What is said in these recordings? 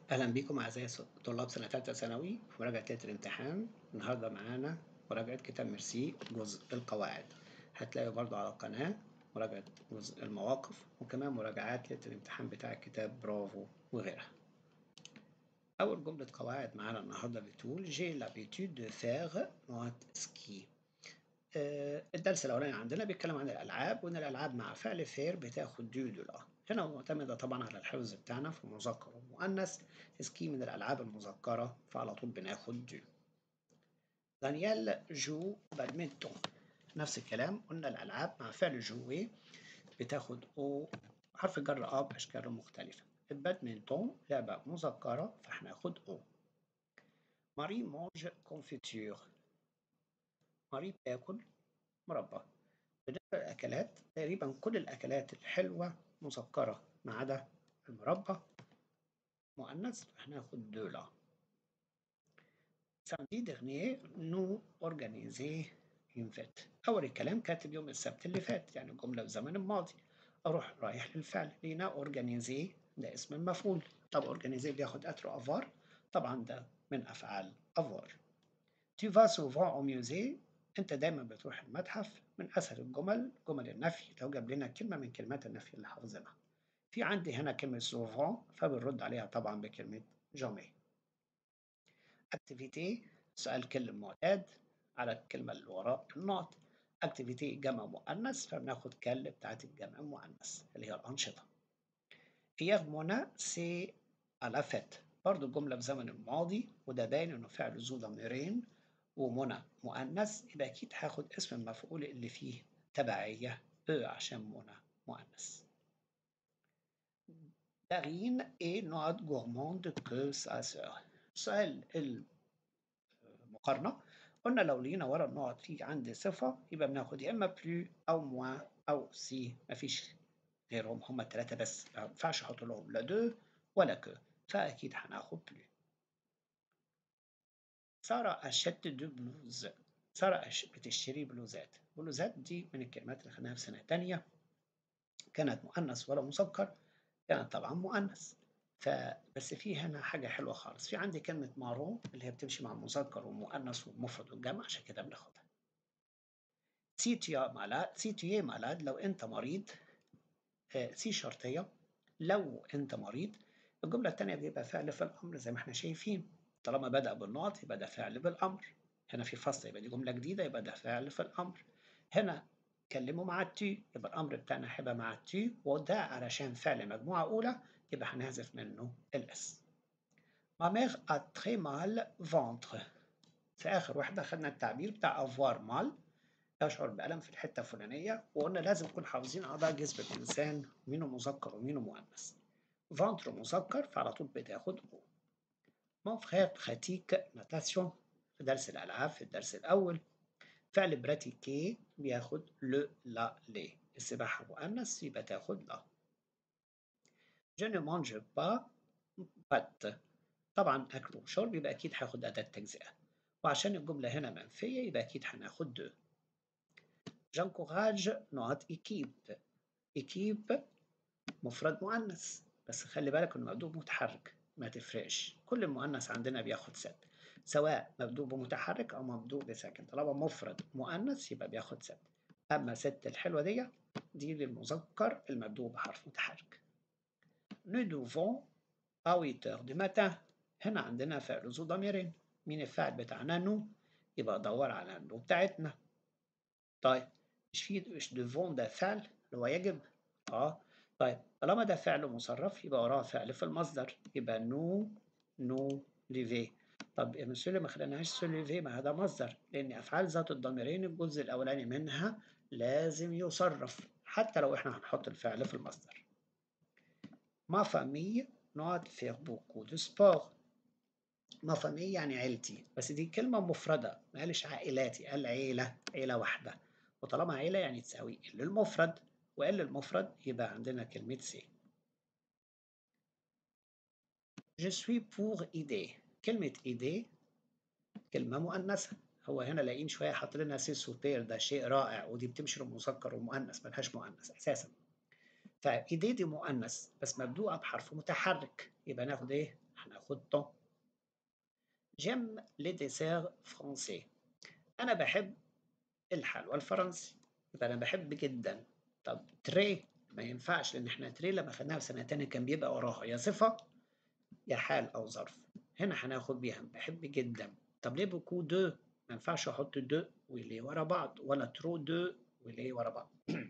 أهلا بكم أعزائي طلاب سنة تالتة ثانوي في مراجعة ليلة الامتحان النهاردة معانا مراجعة كتاب ميرسي جزء القواعد هتلاقوا برضو على القناة مراجعة جزء المواقف وكمان مراجعات ليلة الامتحان بتاع كتاب برافو وغيرها أول جملة قواعد معانا النهاردة بتقول جي لابيتود دو فيغ نوت سكي الدرس الأولاني عندنا بيتكلم عن الألعاب وإن الألعاب مع فعل فير بتاخد دو دو لا هنا معتمدة طبعا على الحفظ بتاعنا في مذكر ومؤنث سكي من الألعاب المذكرة فعلى طول بناخد دو دانيال جو بادمنتون نفس الكلام قلنا الألعاب مع فعل جوي بتاخد أو حرف الجر أ بأشكال مختلفة البادمنتون لعبة مذكرة فهناخد أو ماري مونج كونفيتور ماري بتاكل مربى بالنسبة للأكلات تقريبا كل الأكلات الحلوة مذكرة ما عدا المربى مؤنث هناخد دولا samedi dernier nous organisé une fête أول الكلام كاتب يوم السبت اللي فات يعني جملة في زمن الماضي أروح رايح للفعل لقينا أورجانيزي ده اسم المفعول طب أورجانيزي بياخد أترو أفار طبعا ده من أفعال أفار tu vas souvent au musée أنت دايما بتروح المتحف من أسهل الجمل جمل النفي لو جاب لنا كلمة من كلمات النفي اللي حافظينها في عندي هنا كلمة souvent فبنرد عليها طبعا بكلمة jamais activité سؤال كل معتاد على الكلمة اللي وراء النقط activité جمع مؤنث فبناخد كل بتاعت الجمع المؤنث اللي هي الأنشطة hier منى سي على فات برضو الجملة في زمن الماضي وده باين إنه فعل ذو ضميرين ومنى مؤنث يبقى أكيد هاخد اسم المفعول اللي فيه تبعية أ عشان منى مؤنث دارين est not gourmande que sa sœur سؤال المقارنة قلنا لو لقينا ورا النقط في عندي صفة يبقى بناخد يا إما بلو أو موا أو سي مفيش غيرهم هما التلاتة بس ما ينفعش أحط لهم لا دو ولا كو فأكيد هناخد بلو سارة أشت دو بلوز سارة بتشتري بلوزات بلوزات دي من الكلمات اللي خدناها في سنة تانية كانت مؤنث ولا مذكر كانت طبعا مؤنث فبس في هنا حاجة حلوة خالص في عندي كلمة مارو اللي هي بتمشي مع المذكر والمؤنث والمفرد والجمع عشان كده بناخدها سي تيا مالاد سي تيا مالاد لو انت مريض آه سي شرطية لو انت مريض الجملة التانية بيبقى فعل في الأمر زي ما احنا شايفين طالما بدأ بالنقط يبقى ده فعل بالأمر هنا في فصل يبقى دي جملة جديدة يبقى ده فعل في الأمر هنا كلمه مع التي يبقى الأمر بتاعنا هيبقى مع التي وده علشان فعل مجموعة أولى يبقى هنحذف منه الاس ما ميغ a très mal ventre في آخر واحدة خدنا التعبير بتاع avoir mal يشعر بألم في الحتة الفلانية وقلنا لازم نكون حافظين أعضاء جسم الإنسان مينه مذكر ومينه مؤنث ventre مذكر فعلى طول بتاخد او mon frère pratique natation في درس الألعاب في الدرس الأول فعل براتيكي بياخد لو لا لي السباحة مؤنث يبقى تاخد لا je ne mange pas pâte طبعا أكل وشرب يبقى أكيد هاخد أداة تجزئة وعشان الجملة هنا منفية يبقى أكيد هناخد دو j'encourage نقط إيكيب إيكيب مفرد مؤنث بس خلي بالك إنه مبدوء متحرك ما تفرقش كل المؤنث عندنا بياخد ست سواء مبدوء بمتحرك أو مبدوء بساكن طالما مفرد مؤنث يبقى بياخد ست أما ست الحلوة دي دي للمذكر المبدوء بحرف متحرك nous devons à 8 heures du matin هنا عندنا فعل ذو ضميرين مين الفاعل بتاعنا نو يبقى دور على النو بتاعتنا طيب مش في مش devons ده فعل اللي هو يجب اه طيب طالما ده فعل مصرف يبقى وراه فعل في المصدر يبقى نو نو ليفي طب يا مسؤول ما خليناهاش سوليفي ما هذا مصدر لان افعال ذات الضميرين الجزء الاولاني منها لازم يصرف حتى لو احنا هنحط الفعل في المصدر ما famille not faire beaucoup de sport ما famille يعني عيلتي بس دي كلمة مفردة ما قالش عائلاتي قال عيلة عيلة واحدة وطالما عيلة يعني تساوي ال المفرد وال المفرد يبقى عندنا كلمة سي Je suis pour idée كلمة idée كلمة مؤنثة هو هنا لاقيين شوية حاط لنا سي سوبير ده شيء رائع ودي بتمشي للمذكر ومؤنث ملهاش مؤنث أساسا فإيديه دي مؤنث بس مبدوءة بحرف متحرك يبقى ناخد إيه؟ هناخد طون جيم لي ديسير فرونسي أنا بحب الحلوى الفرنسي يبقى أنا بحب جدا طب تري ما ينفعش لأن احنا تري لما خدناها في سنة تانية كان بيبقى وراها يا صفة يا حال أو ظرف هنا هناخد بيها بحب جدا طب ليه بوكو دو ما ينفعش أحط دو وليه ورا بعض ولا ترو دو وليه ورا بعض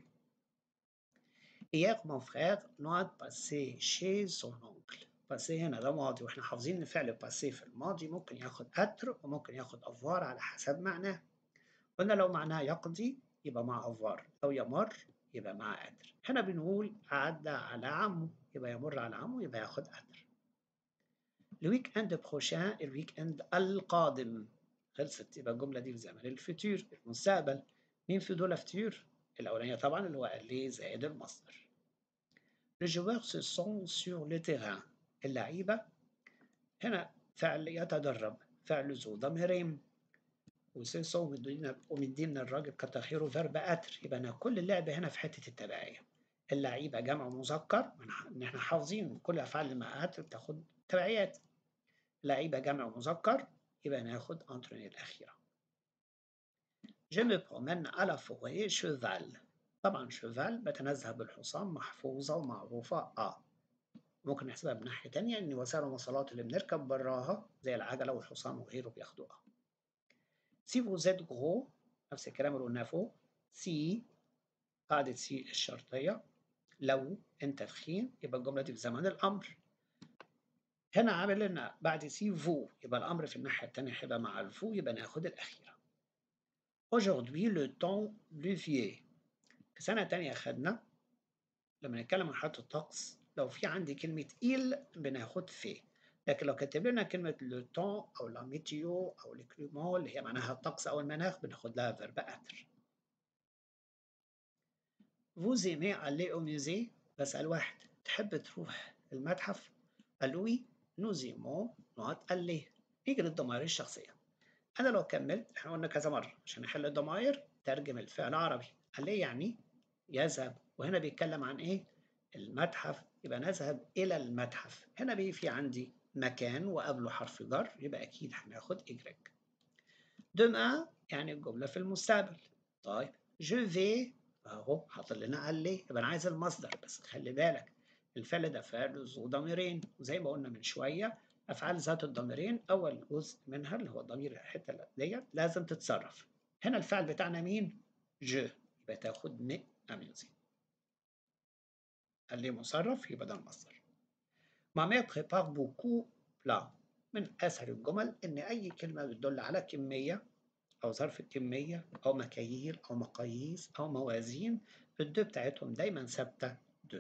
Hier, mon frère Noad passé chez son oncle. passé هنا ده ماضي واحنا حافظين ان فعل passé في الماضي ممكن ياخد أتر وممكن ياخد أفوار على حسب معناه. قلنا لو معناه يقضي يبقى مع أفوار أو يمر يبقى مع أتر. هنا بنقول عدى على عمه يبقى يمر على عمه يبقى ياخد أتر. الويك اند بروشان الويك اند القادم خلصت يبقى الجملة دي في زمن الفطور المستقبل مين في دول فطور؟ الأولانية طبعا اللي هو قال لي زائد المصدر. Les joueurs se sont sur le terrain. اللعيبة هنا فعل يتدرب فعل ذو ضميرين وسي سون ومدينا الراجل كتأخيره فيرب أتر يبقى أنا كل اللعب هنا في حتة التبعية اللعيبة جمع مذكر إن إحنا حافظين كل أفعال اللي مع أتر بتاخد تبعيات لعيبة جمع مذكر يبقى ناخد أنتروني الأخيرة Je me promène à la forêt cheval طبعا شوفال بتنزه بالحصان محفوظة ومعروفة آه ممكن نحسبها بناحية تانية إن وسائل المواصلات اللي بنركب براها زي العجلة والحصان وغيره بياخدوها. سي فو زيت غرو نفس الكلام اللي قلناه فوق سي قاعدة سي الشرطية لو أنت تخين يبقى الجملة دي في زمن الأمر. هنا عامل لنا بعد سي فو يبقى الأمر في الناحية التانية هيبقى مع الفو يبقى ناخد الأخيرة. Aujourd'hui le temps pluvieux في سنة تانية خدنا لما نتكلم عن حالة الطقس لو في عندي كلمة إيل بناخد في لكن لو كتب لنا كلمة لو تون أو لا ميتيو أو الكليمون اللي هي معناها الطقس أو المناخ بناخد لها فيرب أتر Vous aimez aller au musée؟ بسأل واحد تحب تروح المتحف؟ قال وي nous aimons نقط aller نيجي للضمائر الشخصية أنا لو كملت احنا قلنا كذا مرة عشان نحل الضمائر ترجم الفعل عربي aller يعني يذهب وهنا بيتكلم عن ايه المتحف يبقى نذهب الى المتحف هنا بي في عندي مكان وقبله حرف جر يبقى اكيد هناخد اجريك demain يعني الجملة في المستقبل طيب je vais اهو حاطط لنا قال ليه يبقى انا عايز المصدر بس خلي بالك الفعل ده فعل ذو ضميرين وزي ما قلنا من شوية افعال ذات الضميرين اول جزء منها اللي هو الضمير الحتة ديت لازم تتصرف هنا الفعل بتاعنا مين je يبقى تاخد م amusé قال لي مصرف يبقى ده المصدر ما مير بريبار بوكو بلا من أسهل الجمل إن أي كلمة بتدل على كمية أو ظرف الكمية أو مكاييل أو مقاييس أو موازين الدو بتاعتهم دايما ثابتة دو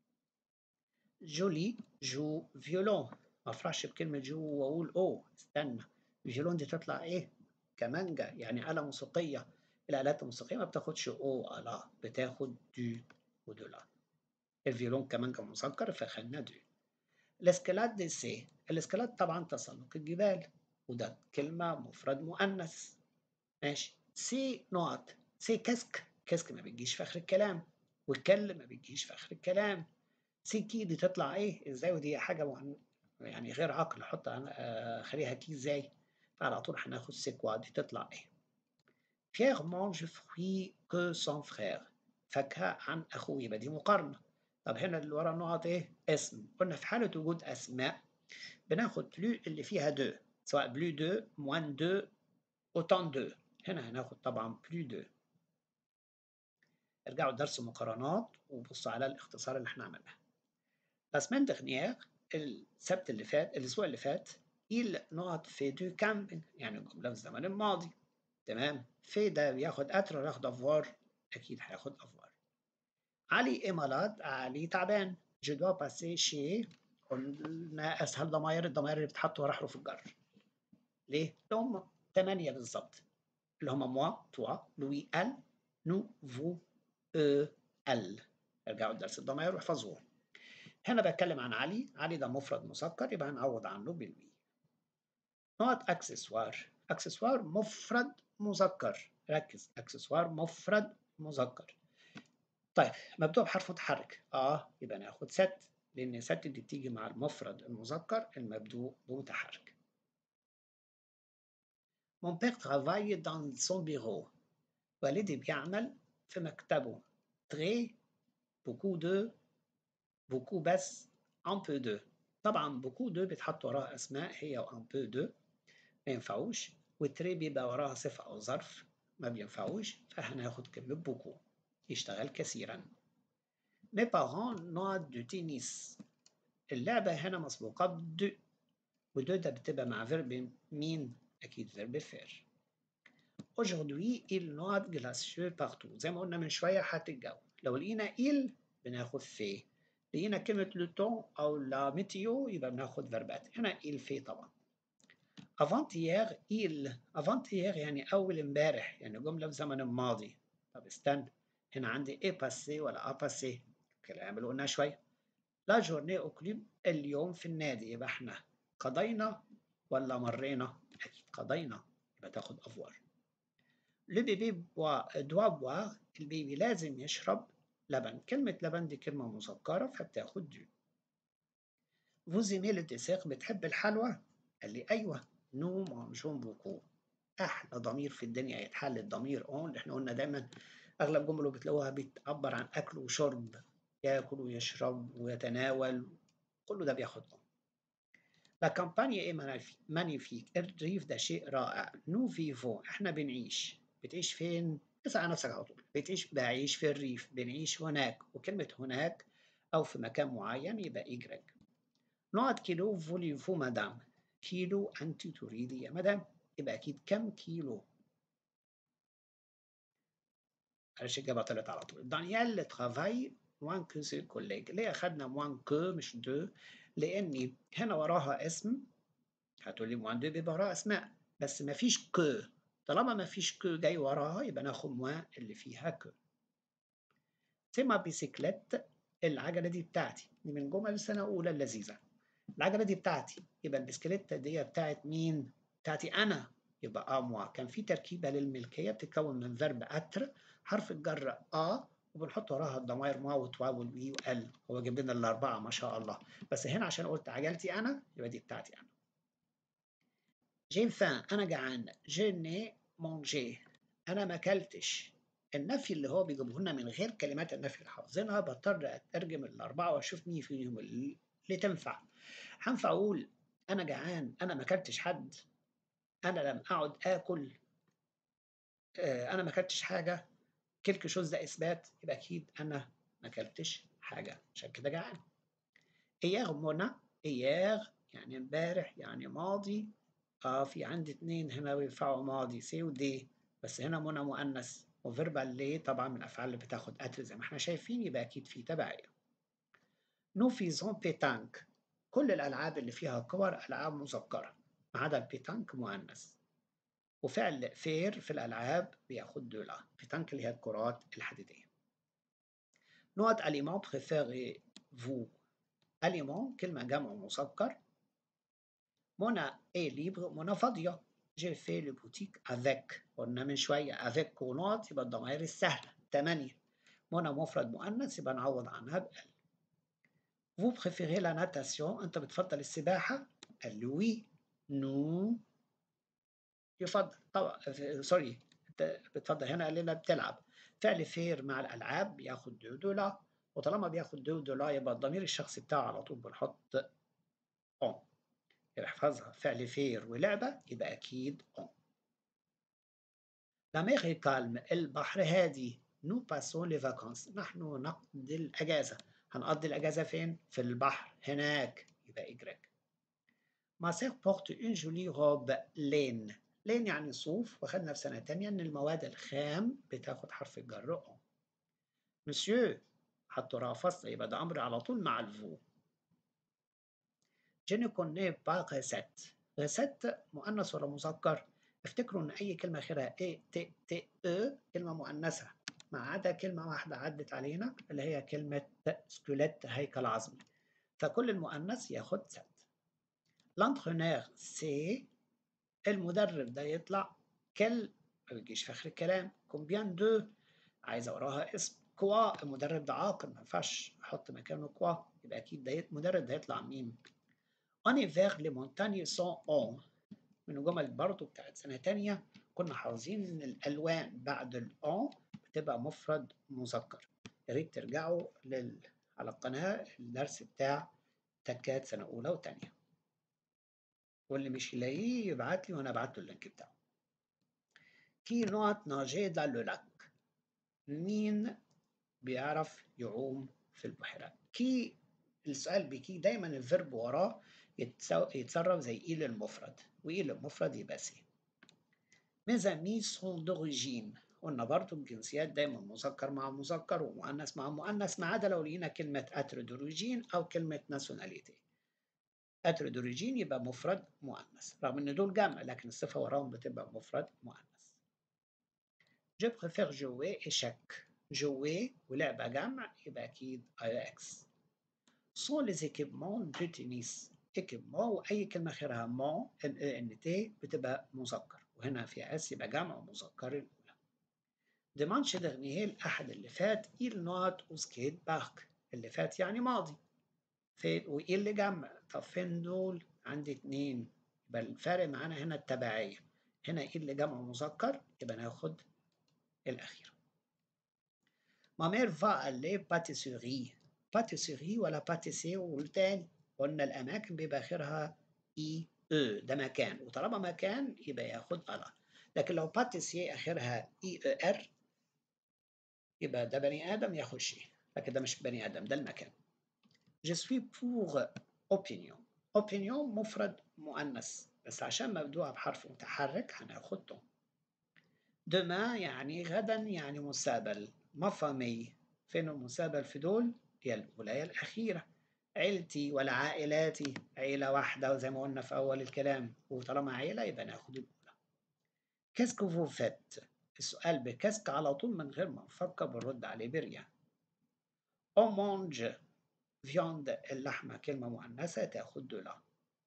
جولي جو فيولون ما افرحش بكلمة جو وأقول أوه استنى فيولون دي تطلع إيه؟ كمانجا يعني آلة موسيقية الآلات الموسيقية ما بتاخدش أو ألا بتاخد دو ودولا الفيولون كمان كان مسكر فخدنا دو الاسكالات دي سي الاسكالات طبعا تسلق الجبال وده كلمة مفرد مؤنث ماشي سي نقط سي كسك كسك ما بتجيش في آخر الكلام والكل ما بتجيش في آخر الكلام سي كي دي تطلع ايه ازاي ودي حاجة مهن... يعني غير عقل حط خليها كي ازاي فعلى طول هناخد سي كوا دي تطلع ايه Pierre mange fruit que son frère فاكهة عن أخوه يبقى دي مقارنة طب هنا اللي ورا النقط إيه؟ اسم قلنا في حالة وجود أسماء بناخد بلو اللي فيها دو سواء بلو دو موان دو أوتان دو هنا هناخد طبعا بلو دو ارجعوا لدرس المقارنات وبصوا على الاختصار اللي احنا عملناه لا سمان دغنيير السبت اللي فات الأسبوع اللي فات il نقط في دو كامبينج يعني الجملة في الزمن الماضي تمام في ده بياخد اتر ياخد افوار اكيد هياخد افوار علي ايمالات علي تعبان جو دوا باسي شي قلنا اسهل ضماير الضماير اللي بتحط ورا حروف الجر ليه؟ اللي هم ثمانية بالظبط اللي هم موا توا لوي ال نو فو او ال ارجعوا لدرس الضماير واحفظوهم هنا بتكلم عن علي علي ده مفرد مسكر يبقى هنعوض عنه بالوي نقط اكسسوار اكسسوار مفرد مذكر ركز اكسسوار مفرد مذكر طيب مبدوء بحرف متحرك اه يبقى ناخد ست لأن ست دي بتيجي مع المفرد المذكر المبدوء بمتحرك. Mon père travaille dans son bureau. والدي بيعمل في مكتبه. Très, beaucoup de, beaucoup بس, un peu de. طبعا beaucoup de بيتحط وراها أسماء هي و un peu de ما ينفعوش وتري بيبقى وراها صفة أو ظرف ما بينفعوش فهناخد كلمة بوكو يشتغل كثيرا Mes parents n'ont du tennis. اللعبة هنا مسبوقة بدو ودو ده بتبقى مع فيرب مين؟ أكيد فيرب فير. Aujourd'hui il noie glacieux partout. زي ما قلنا من شوية حالة الجو. لو لقينا il بناخد في. لقينا كلمة لوتون أو لا ميتيو يبقى بناخد فيربات. هنا il في طبعا. avant-hier il avant-hier يعني أول امبارح يعني جملة في زمن الماضي. طب استنى هنا عندي ايه باسي ولا ا باسي الكلام اللي قلناه شويه لا جورني او كلوب اليوم في النادي يبقى احنا قضينا ولا مرينا اكيد قضينا يبقى تاخد افوار لو بيبي بوا دوا بوار البيبي لازم يشرب لبن كلمة لبن دي كلمة مذكرة فبتاخد دو فوزيمي للديسير بتحب الحلوى؟ قال لي أيوه نو مانجون بوكو أحلى ضمير في الدنيا يتحل الضمير أون اللي احنا قلنا دايما أغلب جمله بتلاقوها بتعبر عن أكل وشرب ياكل ويشرب ويتناول كله ده بياخد أون لا كامبانيا ايه مانيفيك الريف ده شيء رائع نو فيفو احنا بنعيش بتعيش فين؟ اسأل على نفسك على طول بتعيش بعيش في الريف بنعيش هناك وكلمة هناك أو في مكان معين يبقى إجرج نقعد كيلو فوليفو مدام كيلو أنت تريدي يا مدام يبقى أكيد كم كيلو معلش الإجابة طلعت على طول دانيال ترافاي موان كو سي كوليج ليه أخدنا موان كو مش دو لأن هنا وراها اسم هتقولي موان دو بيبقى وراها أسماء بس ما فيش كو طالما ما فيش كو جاي وراها يبقى ناخد موان اللي فيها كو سيما بيسيكليت العجلة دي بتاعتي دي من جمل سنة أولى اللذيذة العجلة دي بتاعتي يبقى البسكليتة دي بتاعت مين؟ بتاعتي أنا يبقى أموا كان في تركيبة للملكية بتتكون من فيرب أتر حرف الجر أ وبنحط وراها الضمائر ما وتواو والوي وال هو جاب لنا الأربعة ما شاء الله بس هنا عشان قلت عجلتي أنا يبقى دي بتاعتي أنا جي فان أنا جعان جي ني مونجي أنا ما أكلتش النفي اللي هو بيجيبه لنا من غير كلمات النفي اللي حافظينها بضطر أترجم الأربعة وأشوف مين فيهم اللي تنفع هنفع أقول أنا جعان أنا ما أكلتش حد أنا لم أقعد آكل أنا ما أكلتش حاجة كلك شوز ده إثبات يبقى أكيد أنا ما أكلتش حاجة عشان كده جعان إياغ منى إياغ يعني امبارح يعني ماضي اه في عندي اتنين هنا بينفعوا ماضي سي ودي بس هنا منى مؤنث وفيربال ليه طبعا من الافعال اللي بتاخد اتر زي ما احنا شايفين يبقى اكيد في تبعيه نو فيزون بيتانك كل الالعاب اللي فيها كور العاب مذكره ما عدا البيتانك مؤنث وفعل فير في الالعاب بياخد دولا بيتانك اللي هي الكرات الحديديه نوت اليمون بريفيري فو اليمون كلمه جمع مذكر منى ايه ليبر منى فاضية جي في لو بوتيك افيك قلنا من شوية افيك ونقط يبقى الضمائر السهلة تمانية منى مفرد مؤنث يبقى نعوض عنها بال فو بريفيري لا ناتاسيون انت بتفضل السباحة قال له وي نو يفضل طبعا سوري انت بتفضل هنا قال لنا بتلعب فعل فير مع الالعاب بياخد دو دولا وطالما بياخد دو دولا يبقى الضمير الشخصي بتاعه على طول بنحط اون احفظها فعل فير ولعبة يبقى أكيد أون لا ميغ كالم البحر هادي نو باسون لي فاكونس نحن نقضي الأجازة هنقضي الأجازة فين؟ في البحر هناك يبقى إجريك ما سيغ بورت اون جولي روب لين لين يعني صوف وخدنا في سنة تانية إن المواد الخام بتاخد حرف الجر أون مسيو حطوا راها فصل يبقى ده أمر على طول مع الفو Je ne connais pas recette. recette مؤنث ولا مذكر؟ افتكروا ان اي كلمه اخرها اي تي تي او كلمه مؤنثه ما عدا كلمه واحده عدت علينا اللي هي كلمه سكوليت هيكل عظمي فكل المؤنث ياخد ست لانترونير سي المدرب ده يطلع كل ما بيجيش في اخر الكلام كومبيان دو عايزه وراها اسم كوا المدرب ده عاقل ما ينفعش احط مكانه كوا يبقى اكيد ده المدرب ده هيطلع مين En hiver les montagnes sont en من الجمل برضو بتاعت سنة تانية كنا حافظين إن الألوان بعد الأون بتبقى مفرد مذكر يا ريت ترجعوا لل... على القناة الدرس بتاع تكات سنة أولى وتانية واللي مش يلاقيه يبعت لي وأنا أبعت له اللينك بتاعه كي نوت ناجي dans le lac مين بيعرف يعوم في البحيرات كي السؤال بكي دايما الفيرب وراه يتصرف زي إيل المفرد وإيل المفرد يبقى سي mes amis sont d'origine قلنا برضو الجنسيات دايما مذكر مع مذكر ومؤنث مع مؤنث ما عدا لو لقينا كلمة اتر دوريجين أو كلمة ناسيوناليتي اتر دوريجين يبقى مفرد مؤنث رغم إن دول جمع لكن الصفة وراهم بتبقى مفرد مؤنث Je préfère jouer échec jouer ولعبة جمع يبقى أكيد اكس sont les équipements de tennis équipement وأي كلمة آخرها مون ان تي بتبقى مذكر وهنا في اس يبقى جمع مذكر الأولى ديمانش دغنيه الأحد اللي فات إيل نوت وسكيت بارك اللي فات يعني ماضي فين وإيه اللي جمع طب فين دول عندي اتنين يبقى الفرق معانا هنا التبعية هنا إيه اللي جمع مذكر يبقى ناخد الأخير ما مير فا اللي باتيسوري باتيسوري ولا باتيسي والتاني قلنا الأماكن بيبقى آخرها إي أو ده مكان وطالما مكان يبقى ياخد ألا لكن لو باتيسي آخرها إي أو آر يبقى ده بني آدم ياخد شيء لكن ده مش بني آدم ده المكان Je suis pour opinion opinion مفرد مؤنث بس عشان مبدوءة بحرف متحرك هناخد demain يعني غدا يعني مستقبل ما فامي فين المستقبل في دول هي الولاية الأخيرة عيلتي ولا عائلاتي عيلة واحدة وزي ما قلنا في أول الكلام وطالما عيلة يبقى ناخد الأولى كاسكو فو فات السؤال بكاسك على طول من غير ما نفكر بنرد عليه بريا أو مونج فياند اللحمة كلمة مؤنثة تاخد دولا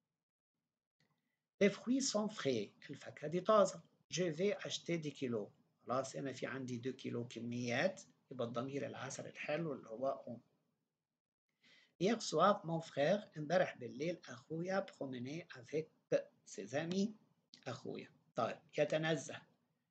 Les fruits sont frais الفاكهة دي طازة Je vais acheter des kilos خلاص أنا في عندي 2 كيلو كميات يبقى الضمير العسل الحلو اللي هو أم Hier soir, mon frère, امبارح بالليل أخويا promené avec ses amis أخويا طيب يتنزه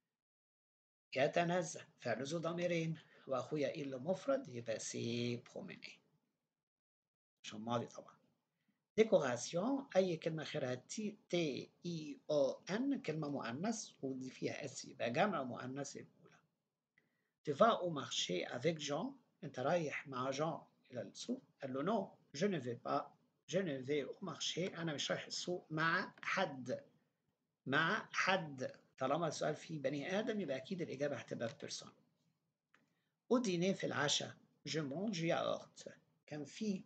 يتنزه فعل ذو ضميرين وأخويا إيه اللي مفرد يبقى سي بروميني عشان ماضي طبعا ديكوراسيون أي كلمة آخرها تي تي إي أو إن كلمة مؤنث ودي فيها اس يبقى جمع مؤنث الأولى Tu vas au marché avec Jean أنت رايح مع جان إلى السوق قال له نو جو ne vais pas je ne vais au marché أنا مش رايح السوق مع حد مع حد طالما السؤال فيه بني آدم يبقى أكيد الإجابة هتبقى بيرسون وديني في العشاء جو مونج ياغورت كان في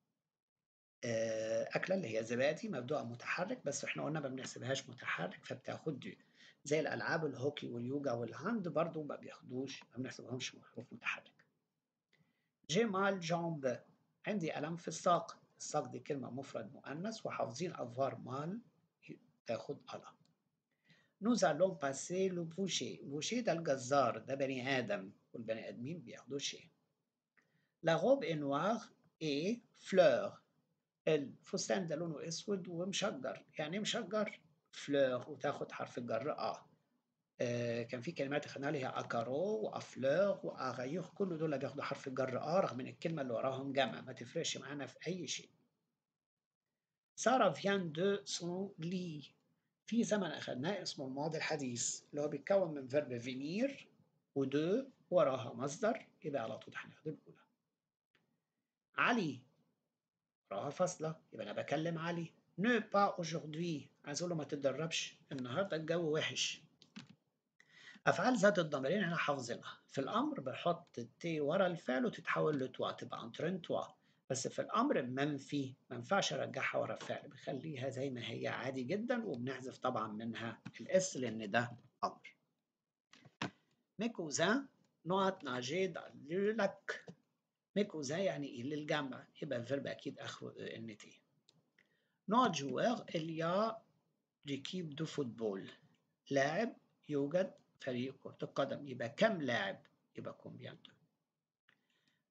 أكلة اللي هي زبادي مبدوءة متحرك بس احنا قلنا ما بنحسبهاش متحرك فبتاخد دي زي الألعاب الهوكي واليوجا والهاند برضو ما بياخدوش ما بنحسبهمش حروف متحرك جي مال جامب عندي ألم في الساق الساق دي كلمة مفرد مؤنث وحافظين أفوار مال تاخد ألا نوز allons passer le boucher boucher ده الجزار ده بني آدم والبني آدمين بياخدوا شيء La robe est noire et fleur الفستان ده لونه اسود ومشجر يعني مشجر فلور وتاخد حرف الجر اه, آه كان في كلمات خدناها ليها اكارو وافلور واغيوخ كل دول بياخدوا حرف الجر اه رغم ان الكلمه اللي وراهم جمع ما تفرقش معانا في اي شيء سارة فيان دو سون لي في زمن اخدناه اسمه الماضي الحديث اللي هو بيتكون من فيرب فينير ودو وراها مصدر يبقى على طول هناخد الاولى علي وراها فاصلة يبقى أنا بكلم علي نو با اوجوردي عايز أقول له ما تتدربش النهاردة الجو وحش أفعال ذات الضميرين احنا حافظينها في الأمر بحط التي ورا الفعل وتتحول لتوا تبقى انترين توا بس في الأمر منفي ما ينفعش أرجعها ورا الفعل بخليها زي ما هي عادي جدا وبنحذف طبعا منها الإس لأن ده أمر ميكوزان نقط ناجي لك ميكوزا يعني ايه للجمع يبقى الفيرب اكيد اخره ان تي نوع جوار اليا ليكيب دو فوتبول لاعب يوجد فريق كرة القدم يبقى كم لاعب يبقى كومبيان دو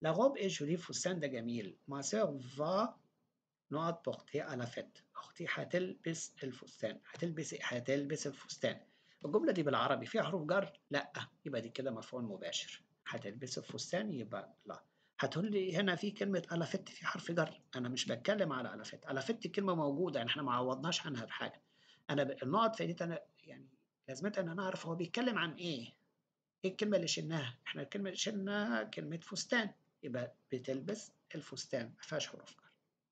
لا روب اي جولي فستان ده جميل ما سور فا نقط بورتي على فيت اختي هتلبس الفستان هتلبس هتلبس الفستان الجملة دي بالعربي فيها حروف جر؟ لا يبقى دي كده مفعول مباشر هتلبس الفستان يبقى لا هتقول لي هنا في كلمة ألفت في حرف جر أنا مش بتكلم على ألفت ألفت كلمة موجودة يعني إحنا ما عوضناش عنها بحاجة أنا ب... النقط فايدتها أنا يعني لازمتها إن أنا أعرف هو بيتكلم عن إيه إيه الكلمة اللي شلناها إحنا الكلمة اللي شلناها كلمة فستان يبقى بتلبس الفستان ما فيهاش حروف جر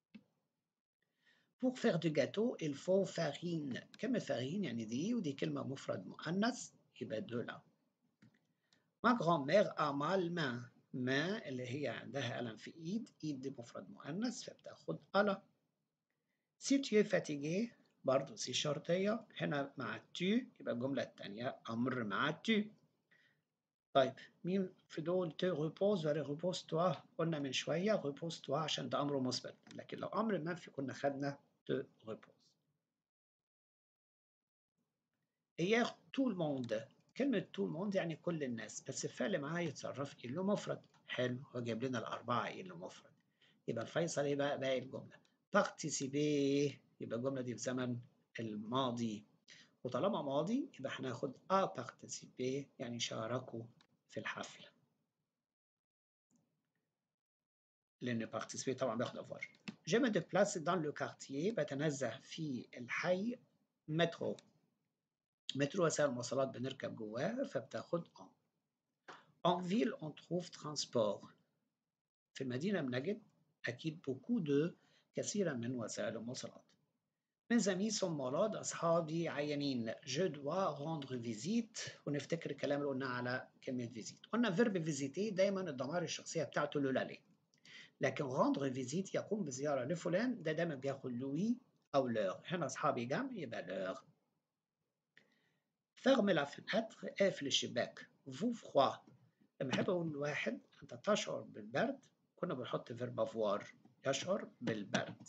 Pour faire du gâteau, il faut farine. كلمة farine يعني دي ودي كلمة مفرد مؤنث يبقى دولا. Ma grand-mère a mal main. ما اللي هي عندها ألم في إيد، إيد دي مفرد مؤنث فبتاخد ألا. Si tu es fatigué برضه سي شرطية هنا مع tu يبقى الجملة التانية أمر مع tu. طيب مين في دول te repose ولا repose toi قلنا من شوية repose toi عشان ده أمر مثبت لكن لو أمر منفي كنا خدنا te repose. Hier tout le monde كلمة tout le monde يعني كل الناس بس الفعل معاه يتصرف إيه له مفرد حلو هو جايب لنا الأربعة إيه له مفرد يبقى الفيصل إيه بقى باقي الجملة participer يبقى الجملة دي في زمن الماضي وطالما ماضي يبقى هناخد a participer يعني شاركوا في الحفلة لأن participer طبعا بياخد أفوار Je me déplace dans le quartier بتنزه في الحي مترو مترو وسائل المواصلات بنركب جواه فبتاخد en En ville on trouve transport في المدينة بنجد أكيد beaucoup de كثيرا من وسائل المواصلات Mes amis sont malades أصحابي عيانين Je dois rendre visite ونفتكر الكلام اللي قلناه على كلمة visite قلنا فيرب visiter دايما الضمائر الشخصية بتاعته له لالي لكن rendre visite يقوم بزيارة لفلان ده دايما بياخد لوي أو لور هنا أصحابي جمع يبقى لور ferme la fenêtre اقفل الشباك vous froid لما أحب أقول لواحد أنت تشعر بالبرد كنا بنحط فيرب افوار يشعر بالبرد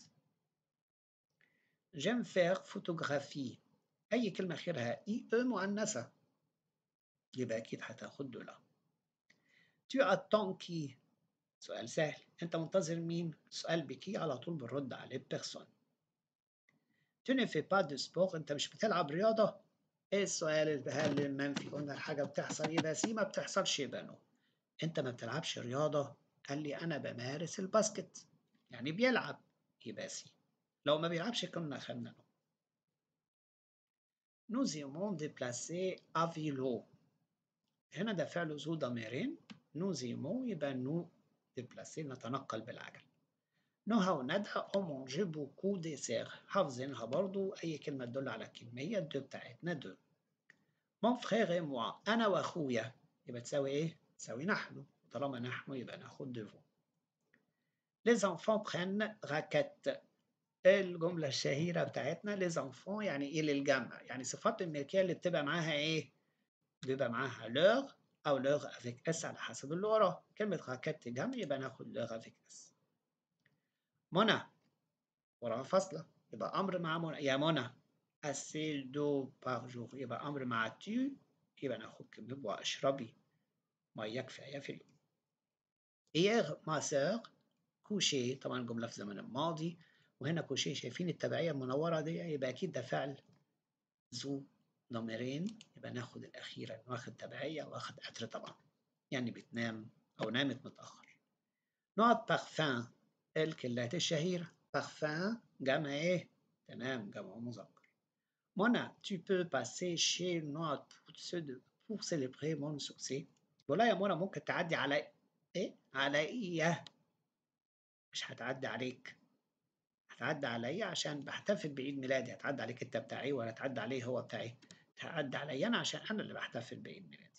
j'aime faire photographie أي كلمة آخرها إي أو مؤنثة يبقى أكيد هتاخد دولا tu attends qui سؤال سهل أنت منتظر مين؟ سؤال بكي على طول بنرد عليه بيرسون tu ne fais pas de sport أنت مش بتلعب رياضة ايه السؤال هل المنفي قلنا الحاجة بتحصل يبقى سي ما بتحصلش يبقى نو انت ما بتلعبش رياضة قال لي انا بمارس الباسكت يعني بيلعب يبقى سي لو ما بيلعبش كنا خدنا نو nous aimons déplacer à vélo هنا ده فعل ذو ضميرين nous aimons يبقى nous déplacer نتنقل بالعجل نهى وندى ont mangé beaucoup dessert حافظينها برضو أي كلمة تدل على الكمية الدو بتاعتنا دو mon frère et moi أنا وأخويا يبقى تساوي إيه؟ تساوي نحن طالما نحن يبقى ناخد دو les enfants prennent raquette الجملة الشهيرة بتاعتنا les enfants يعني إيه للجمع يعني صفات الملكية اللي بتبقى معاها إيه؟ بيبقى معاها leur أو leur avec s على حسب اللي وراه كلمة راكيت جمع يبقى ناخد leur avec s منى وراها فاصلة يبقى أمر مع منى يا منى assez d'eau par jour يبقى أمر مع tu يبقى ناخد كلمة واشربي مية كفاية في اليوم hier ma sœur couché طبعا الجملة في زمن الماضي وهنا كوشي شايفين التبعية المنورة دي يبقى أكيد ده فعل ذو ضميرين يبقى ناخد الأخيرة واخد تبعية واخد أتر طبعا يعني بتنام أو نامت متأخر نقط بارفان الكلات الشهيرة بارفان جمع إيه؟ تمام جمع مذكر منى tu peux passer chez نقط pour célébrer mon succès ولا يا منى ممكن تعدي على إيه؟ عليا مش هتعدي عليك هتعدي عليا عشان بحتفل بعيد ميلادي هتعدي عليك انت بتاعي ولا هتعدي عليه هو بتاعي هتعدي عليا انا عشان انا اللي بحتفل بعيد ميلادي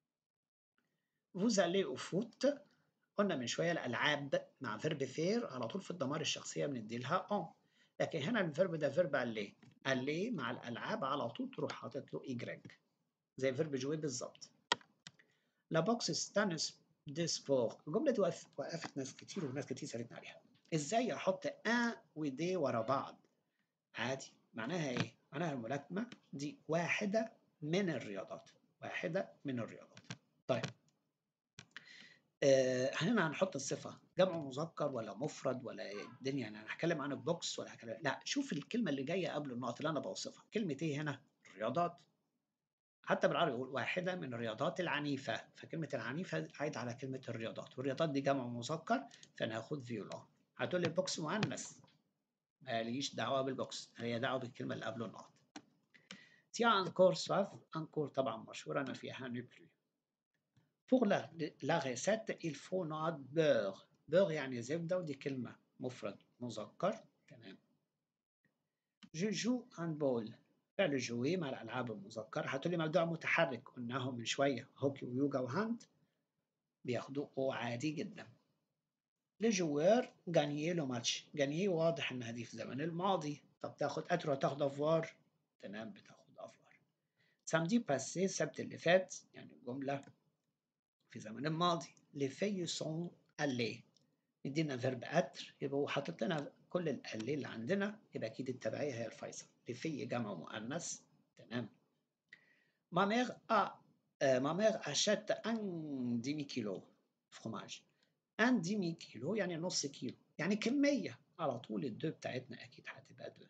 vous allez au foot قلنا من شويه الالعاب مع فيرب فير على طول في الضمائر الشخصيه بندي لها اون لكن هنا الفيرب ده فيرب allez allez مع الالعاب على طول تروح حاطط له ايجريج زي فيرب جوي بالظبط لا بوكس ستانس دي سبور الجمله دي وقفت وقفت ناس كتير وناس كتير سالتني عليها ازاي احط ان ودي ورا بعض عادي معناها ايه معناها الملاكمه دي واحده من الرياضات واحده من الرياضات طيب آآ هنا هنحط الصفة جمع مذكر والّا مفرد والّا إيه الدنيا يعني أنا هاتكلم عن البوكس والّا هاتكلم لأ، شوف الكلمة اللي جاية قبل النقط اللي أنا باوصفها، كلمة إيه هنا؟ الرياضات. حتى بالعربي يقول واحدة من الرياضات العنيفة، فكلمة العنيفة عايدة على كلمة الرياضات، والرياضات دي جمع مذكر فأنا هاخد فيولون. هتقول لي البوكس مؤنث، ما ليش دعوة بالبوكس، أنا ليا دعوة بالكلمة اللي قبل النقط. تيان أنكور سواف أنكور طبعًا مشهورة ما فيها ne plus. Pour la la recette il faut نقط beurre beurre يعني زبدة ودي كلمة مفرد مذكر تمام. Je joue handball فعل جوي مع الألعاب المذكرة هتقول لي موضوع متحرك قلناهم من شوية هوكي ويوجا وهاند بياخدوا أو عادي جدا. لجوار جانييه لو ماتش جانييه واضح إنها دي في زمن الماضي طب تاخد أترو تاخد أفوار تمام بتاخد أفوار. سامدي باسي السبت اللي فات يعني الجملة في زمن الماضي لي في سون ألي يدينا فيرب أتر يبقى هو حاطط لنا كل الألي اللي عندنا يبقى أكيد التبعية هي الفيصل لي في جمع مؤنث تمام ما ميغ أ ما ميغ أشت أن ديمي كيلو فروماج أن ديمي كيلو يعني نص كيلو يعني كمية على طول الدو بتاعتنا أكيد هتبقى دو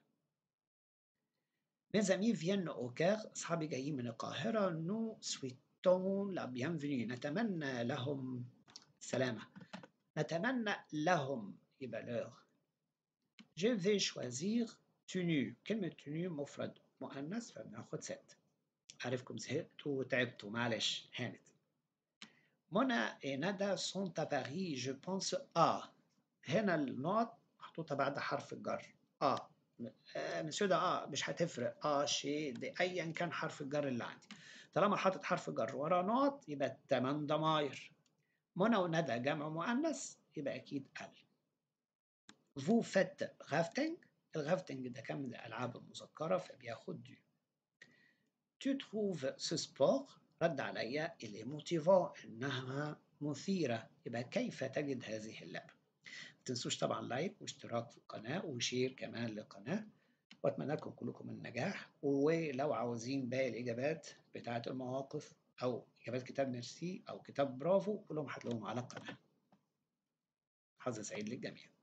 Mes amis viennent au Caire أصحابي جايين من القاهرة نو سويتون لا bienvenue نتمنى لهم سلامة نتمنى لهم يبقى leur Je vais choisir tenue كلمة tenue مفرد مؤنث فبناخد ست عارفكم زهقتوا وتعبتوا معلش هانت منى et ندى sont à Paris je pense à هنا النقط محطوطة بعد حرف الجر آه آه، مسيو ده اه مش هتفرق اه شيء دي ايا كان حرف الجر اللي عندي طالما حاطط حرف جر ورا نقط يبقى التمن ضماير منى وندى جمع مؤنث يبقى اكيد ال فو فت غافتنج الغافتنج ده كان من الالعاب المذكره فبياخد دي tu trouves ce sport رد عليا اللي موتيفون انها مثيره يبقى كيف تجد هذه اللعبه ما تنسوش طبعا لايك واشتراك في القناه وشير كمان للقناه واتمنى لكم كلكم النجاح ولو عاوزين باقي الاجابات بتاعه المواقف او اجابات كتاب ميرسي او كتاب برافو كلهم هتلاقوهم على القناه حظ سعيد للجميع